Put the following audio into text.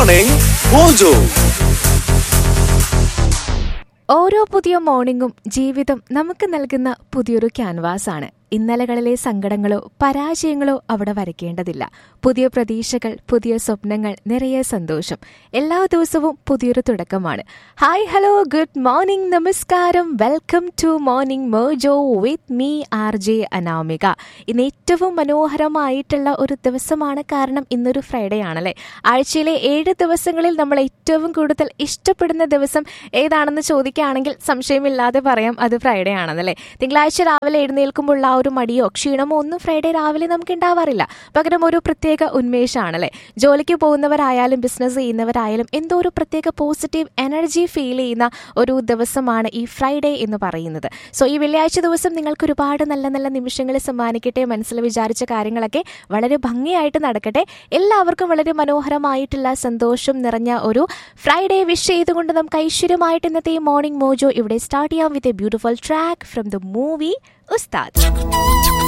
morning mojo ഓരോ പുതിയ മോർണിംഗും ജീവിതം നമുക്ക് നൽകുന്ന പുതിയൊരു ക്യാൻവാസ് ആണ് ഇന്നലകളിലെ സങ്കടങ്ങളോ പരാജയങ്ങളോ അവിടെ വരയ്ക്കേണ്ടതില്ല പുതിയ പ്രതീക്ഷകൾ പുതിയ സ്വപ്നങ്ങൾ നിറയെ സന്തോഷം എല്ലാ ദിവസവും പുതിയൊരു തുടക്കമാണ് ഹായ് ഹലോ ഗുഡ് മോർണിംഗ് നമസ്കാരം welcome to morning mojo with me R J Anamika ഇന്ന് ഏറ്റവും മനോഹരമായിട്ടുള്ള ഒരു ദിവസമാണ് കാരണം ഇന്നൊരു ഫ്രൈഡേ ആണല്ലേ ആഴ്ചയിലെ ഏഴ് ദിവസങ്ങളിൽ നമ്മൾ ഏറ്റവും കൂടുതൽ ഇഷ്ടപ്പെടുന്ന ദിവസം ഏതാണെന്ന് ചോദിക്കുകയാണെങ്കിൽ സംശയമില്ലാതെ പറയാം അത് ഫ്രൈഡേ ആണെന്നല്ലേ തിങ്കളാഴ്ച രാവിലെ എഴുന്നേൽക്കുമ്പോൾ ആ ഒരു മടിയോ ക്ഷീണമോ ഒന്നും ഫ്രൈഡേ രാവിലെ നമുക്ക് ഉണ്ടാവാറില്ല പകരം ഒരു പ്രത്യേക ഉന്മേഷമാണല്ലേ ജോലിക്ക് പോകുന്നവരായാലും ബിസിനസ് ചെയ്യുന്നവരായാലും എന്തോ ഒരു പ്രത്യേക പോസിറ്റീവ് എനർജി ഫീൽ ചെയ്യുന്ന ഒരു ദിവസമാണ് ഈ ഫ്രൈഡേ എന്ന് പറയുന്നത് സോ ഈ വെള്ളിയാഴ്ച ദിവസം നിങ്ങൾക്ക് ഒരുപാട് നല്ല നല്ല നിമിഷങ്ങൾ സമ്മാനിക്കട്ടെ മനസ്സിൽ വിചാരിച്ച കാര്യങ്ങളൊക്കെ വളരെ ഭംഗിയായിട്ട് നടക്കട്ടെ എല്ലാവർക്കും വളരെ മനോഹരമായിട്ടുള്ള സന്തോഷം നിറഞ്ഞ ഒരു ഫ്രൈഡേ വിഷ് ചെയ്തുകൊണ്ട് നമുക്ക് ഐശ്വര്യമായിട്ട് ഇന്നത്തെ ഈ മോർണിംഗ് മോജോ ഇവിടെ സ്റ്റാർട്ട് ചെയ്യാം with a beautiful track from the movie ഉസ്താദ്